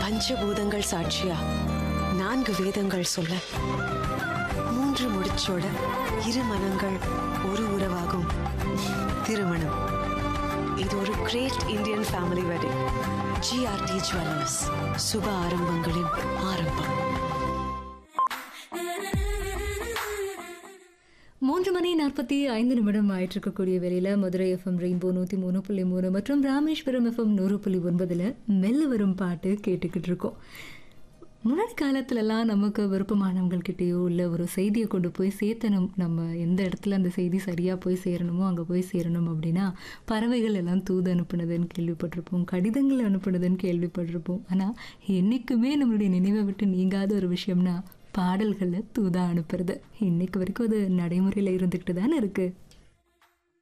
பஞ்சபூதங்கள் சாட்சியா நான்கு வேதங்கள் சொல்ல மூன்று முடிச்சோட இரு மனங்கள் ஒரு உறவாகும் திருமணம் இது ஒரு great Indian family wedding GRT jewellers சுப ஆரம்பங்களின் ஆரம்பம் மூன்று மணி நாற்பத்தி ஐந்து நிமிடம் ஆயிட்டு இருக்கக்கூடிய வேலையில் மதுரை எஃப்எம் ரெயின்போ நூற்றி மூணு புள்ளி மூணு மற்றும் ராமேஸ்வரம் எஃப்எம் நூறு புள்ளி ஒன்பதில் மெல்ல வரும் பாட்டு கேட்டுக்கிட்டு இருக்கோம் முன்னாடி காலத்துலலாம் நமக்கு விருப்பமானவங்கள்கிட்டயோ இல்லை ஒரு செய்தியை கொண்டு போய் சேர்த்தணும் நம்ம எந்த இடத்துல அந்த செய்தி சரியாக போய் சேரணுமோ அங்கே போய் சேரணும் அப்படின்னா பறவைகள் எல்லாம் தூது அனுப்புனதுன்னு கேள்விப்பட்டிருப்போம் கடிதங்கள் அனுப்புனதுன்னு கேள்விப்பட்டிருப்போம் ஆனால் என்றைக்குமே நம்மளுடைய நினைவை விட்டு நீங்காத ஒரு விஷயம்னா பாடல்களை தூதா அனுப்புறது இன்னைக்கு வரைக்கும் அது நடைமுறையில் இருந்துக்கிட்டு தானே இருக்குது